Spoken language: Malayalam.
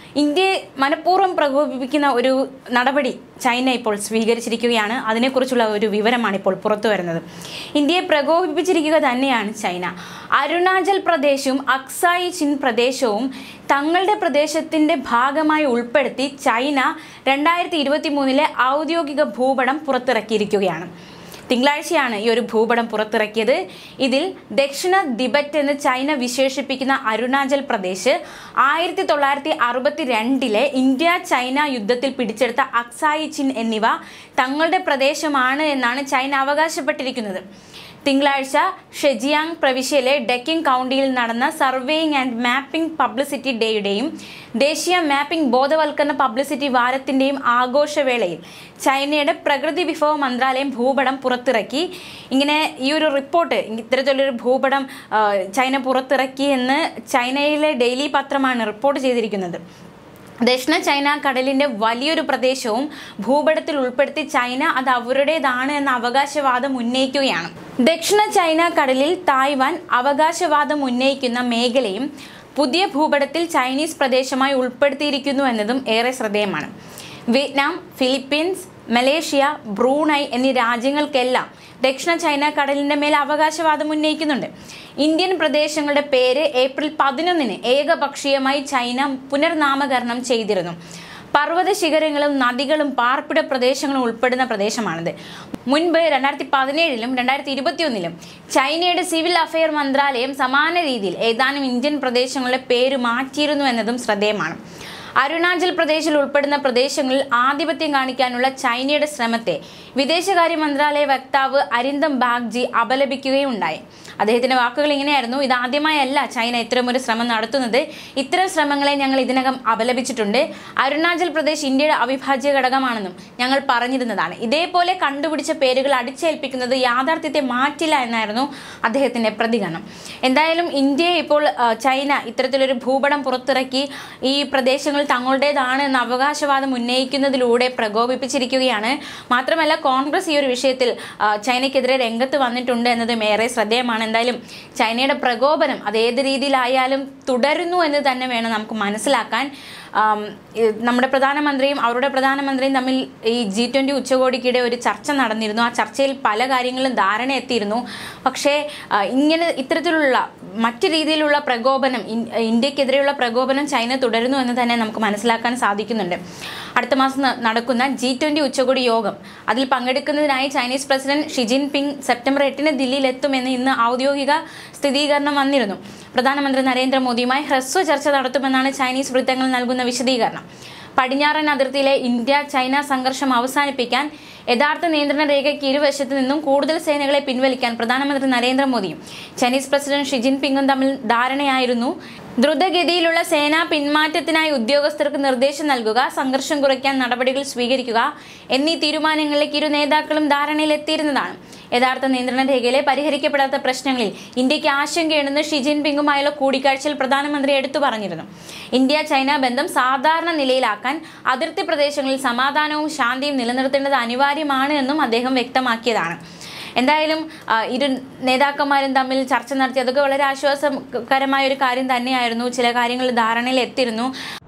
ഇന്ത്യയെ മനഃപൂർവ്വം പ്രകോപിപ്പിക്കുന്ന ഒരു നടപടി ചൈന ഇപ്പോൾ സ്വീകരിച്ചിരിക്കുകയാണ് അതിനെക്കുറിച്ചുള്ള ഒരു വിവരമാണ് ഇപ്പോൾ പുറത്തു വരുന്നത് ഇന്ത്യയെ പ്രകോപിപ്പിച്ചിരിക്കുക തന്നെയാണ് ചൈന അരുണാചൽ പ്രദേശും അക്സായി ചിൻ പ്രദേശവും തങ്ങളുടെ പ്രദേശത്തിൻ്റെ ഭാഗമായി ഉൾപ്പെടുത്തി ചൈന രണ്ടായിരത്തി ഇരുപത്തി മൂന്നിലെ ഔദ്യോഗിക ഭൂപടം പുറത്തിറക്കിയിരിക്കുകയാണ് തിങ്കളാഴ്ചയാണ് ഈ ഒരു ഭൂപടം പുറത്തിറക്കിയത് ഇതിൽ ദക്ഷിണ തിബറ്റ് എന്ന് ചൈന വിശേഷിപ്പിക്കുന്ന അരുണാചൽ പ്രദേശ് ആയിരത്തി തൊള്ളായിരത്തി അറുപത്തി രണ്ടിലെ ഇന്ത്യ ചൈന യുദ്ധത്തിൽ പിടിച്ചെടുത്ത അക്സായി ചിൻ എന്നിവ തങ്ങളുടെ പ്രദേശമാണ് എന്നാണ് ചൈന അവകാശപ്പെട്ടിരിക്കുന്നത് തിങ്കളാഴ്ച ഷെജിയാങ് പ്രവിശ്യയിലെ ഡെക്കിംഗ് കൗണ്ടിയിൽ നടന്ന സർവേയിങ് ആൻഡ് മാപ്പിംഗ് പബ്ലിസിറ്റി ഡേയുടെയും ദേശീയ മാപ്പിംഗ് ബോധവൽക്കരണ പബ്ലിസിറ്റി വാരത്തിൻ്റെയും ആഘോഷവേളയിൽ ചൈനയുടെ പ്രകൃതി വിഭവ മന്ത്രാലയം ഭൂപടം പുറത്തിറക്കി ഇങ്ങനെ ഈ ഒരു റിപ്പോർട്ട് ഇത്തരത്തിലൊരു ഭൂപടം ആ, ചൈന പുറത്തിറക്കി എന്ന് ചൈനയിലെ ഡെയിലി പത്രമാണ് റിപ്പോർട്ട് ചെയ്തിരിക്കുന്നത് ദക്ഷിണ ചൈന കടലിന്റെ വലിയൊരു പ്രദേശവും ഭൂപടത്തിൽ ഉൾപ്പെടുത്തി ചൈന അത് അവരുടേതാണ് എന്ന അവകാശവാദം ഉന്നയിക്കുകയാണ് ദക്ഷിണ ചൈന കടലിൽ തായ്വാൻ അവകാശവാദം ഉന്നയിക്കുന്ന മേഖലയും പുതിയ ഭൂപടത്തിൽ ചൈനീസ് പ്രദേശമായി ഉൾപ്പെടുത്തിയിരിക്കുന്നു എന്നതും ഏറെ ശ്രദ്ധേയമാണ് വിയറ്റ്നാം ഫിലിപ്പീൻസ് മലേഷ്യ ബ്രൂണൈ എന്നീ രാജ്യങ്ങൾക്കെല്ലാം ദക്ഷിണ ചൈന കടലിന്റെ മേൽ അവകാശവാദം ഉന്നയിക്കുന്നുണ്ട് ഇന്ത്യൻ പ്രദേശങ്ങളുടെ പേര് ഏപ്രിൽ പതിനൊന്നിന് ഏകപക്ഷീയമായി ചൈന പുനർനാമകരണം ചെയ്തിരുന്നു പർവ്വത ശിഖരങ്ങളും നദികളും പാർപ്പിട പ്രദേശങ്ങളും ഉൾപ്പെടുന്ന പ്രദേശമാണിത് മുൻപ് രണ്ടായിരത്തി പതിനേഴിലും രണ്ടായിരത്തി ഇരുപത്തിയൊന്നിലും ചൈനയുടെ സിവിൽ അഫെയർ മന്ത്രാലയം സമാന രീതിയിൽ ഏതാനും ഇന്ത്യൻ പ്രദേശങ്ങളുടെ പേര് മാറ്റിയിരുന്നു എന്നതും ശ്രദ്ധേയമാണ് അരുണാചൽ പ്രദേശിൽ ഉൾപ്പെടുന്ന പ്രദേശങ്ങളിൽ ആധിപത്യം കാണിക്കാനുള്ള ചൈനയുടെ ശ്രമത്തെ വിദേശകാര്യ മന്ത്രാലയ വക്താവ് അരിന്ദം ബാഗ്ജി അപലപിക്കുകയുണ്ടായി അദ്ദേഹത്തിന്റെ വാക്കുകൾ ഇങ്ങനെയായിരുന്നു ഇതാദ്യമായല്ല ചൈന ഇത്തരമൊരു ശ്രമം നടത്തുന്നത് ഇത്തരം ശ്രമങ്ങളെ ഞങ്ങൾ ഇതിനകം അപലപിച്ചിട്ടുണ്ട് അരുണാചൽ പ്രദേശ് ഇന്ത്യയുടെ അവിഭാജ്യ ഘടകമാണെന്നും ഞങ്ങൾ പറഞ്ഞിരുന്നതാണ് ഇതേപോലെ കണ്ടുപിടിച്ച പേരുകൾ അടിച്ചേൽപ്പിക്കുന്നത് യാഥാർത്ഥ്യത്തെ മാറ്റില്ല എന്നായിരുന്നു അദ്ദേഹത്തിന്റെ പ്രതികരണം എന്തായാലും ഇന്ത്യയെ ഇപ്പോൾ ആ, ചൈന ഇത്തരത്തിലൊരു ഭൂപടം പുറത്തിറക്കി ഈ പ്രദേശങ്ങൾ തങ്ങളുടേതാണ് എന്ന അവകാശവാദം ഉന്നയിക്കുന്നതിലൂടെ പ്രകോപിപ്പിച്ചിരിക്കുകയാണ് മാത്രമല്ല കോൺഗ്രസ് ഈ ഒരു വിഷയത്തിൽ ആ, ചൈനയ്ക്കെതിരെ രംഗത്ത് വന്നിട്ടുണ്ട് എന്നതും ഏറെ ശ്രദ്ധേയമാണ് എന്തായാലും ചൈനയുടെ പ്രകോപനം അത് ഏത് രീതിയിലായാലും തുടരുന്നു എന്ന് തന്നെ വേണം നമുക്ക് മനസ്സിലാക്കാൻ ആം, ഈ നമ്മുടെ പ്രധാനമന്ത്രിയും അവരുടെ പ്രധാനമന്ത്രിയും തമ്മിൽ ഈ ജി ട്വൻ്റി ഉച്ചകോടിക്കിടെ ഒരു ചർച്ച നടന്നിരുന്നു ആ ചർച്ചയിൽ പല കാര്യങ്ങളും ധാരണ എത്തിയിരുന്നു പക്ഷേ ആ, ഇങ്ങനെ ഇത്തരത്തിലുള്ള മറ്റു രീതിയിലുള്ള പ്രകോപനം ഇൻ- ഇന്ത്യക്കെതിരെയുള്ള പ്രകോപനം ചൈന തുടരുന്നു എന്ന് തന്നെ നമുക്ക് മനസ്സിലാക്കാൻ സാധിക്കുന്നുണ്ട് അടുത്ത മാസം ന- നടക്കുന്ന ജി ട്വൻ്റി ഉച്ചകോടി യോഗം അതിൽ പങ്കെടുക്കുന്നതിനായി Chinese president Xi Jinping September എട്ടിന് ദില്ലിയിൽ എത്തുമെന്ന് ഇന്ന് ഔദ്യോഗിക സ്ഥിരീകരണം വന്നിരുന്നു പ്രധാനമന്ത്രി നരേന്ദ്രമോദിയുമായി ഹ്രസ്വ ചർച്ച നടത്തുമെന്നാണ് ചൈനീസ് വൃത്തങ്ങൾ നൽകുന്ന വിശദീകരണം പടിഞ്ഞാറൻ അതിർത്തിയിലെ ഇന്ത്യ ചൈന സംഘർഷം അവസാനിപ്പിക്കാൻ യഥാർത്ഥ നിയന്ത്രണ രേഖയ്ക്ക് ഇരുവശത്തു നിന്നും കൂടുതൽ സേനകളെ പിൻവലിക്കാൻ പ്രധാനമന്ത്രി നരേന്ദ്രമോദിയും ചൈനീസ് പ്രസിഡന്റ് ഷി ജിൻപിങ്ങും തമ്മിൽ ധാരണയായിരുന്നു ദ്രുതഗതിയിലുള്ള സേനാ പിന്മാറ്റത്തിനായി ഉദ്യോഗസ്ഥർക്ക് നിർദ്ദേശം നൽകുക സംഘർഷം കുറയ്ക്കാൻ നടപടികൾ സ്വീകരിക്കുക എന്നീ തീരുമാനങ്ങളിലേക്ക് ഇരു നേതാക്കളും ധാരണയിലെത്തിയിരുന്നതാണ് യഥാർത്ഥ നിയന്ത്രണ രേഖയിലെ പരിഹരിക്കപ്പെടാത്ത പ്രശ്നങ്ങളിൽ ഇന്ത്യക്ക് ആശങ്കയുണ്ടെന്ന് ഷി ജിൻപിങ്ങുമായുള്ള കൂടിക്കാഴ്ചയിൽ പ്രധാനമന്ത്രി എടുത്തു പറഞ്ഞിരുന്നു ഇന്ത്യ ചൈന ബന്ധം സാധാരണ നിലയിലാക്കാൻ അതിർത്തി പ്രദേശങ്ങളിൽ സമാധാനവും ശാന്തിയും നിലനിർത്തേണ്ടത് അനിവാര്യമാണ് എന്നും അദ്ദേഹം വ്യക്തമാക്കിയതാണ് എന്തായാലും ആ, ഇരു നേതാക്കന്മാരും തമ്മിൽ ചർച്ച നടത്തി അതൊക്കെ വളരെ ആശ്വാസകരമായ ഒരു കാര്യം തന്നെയായിരുന്നു ചില കാര്യങ്ങൾ ധാരണയിൽ എത്തിയിരുന്നു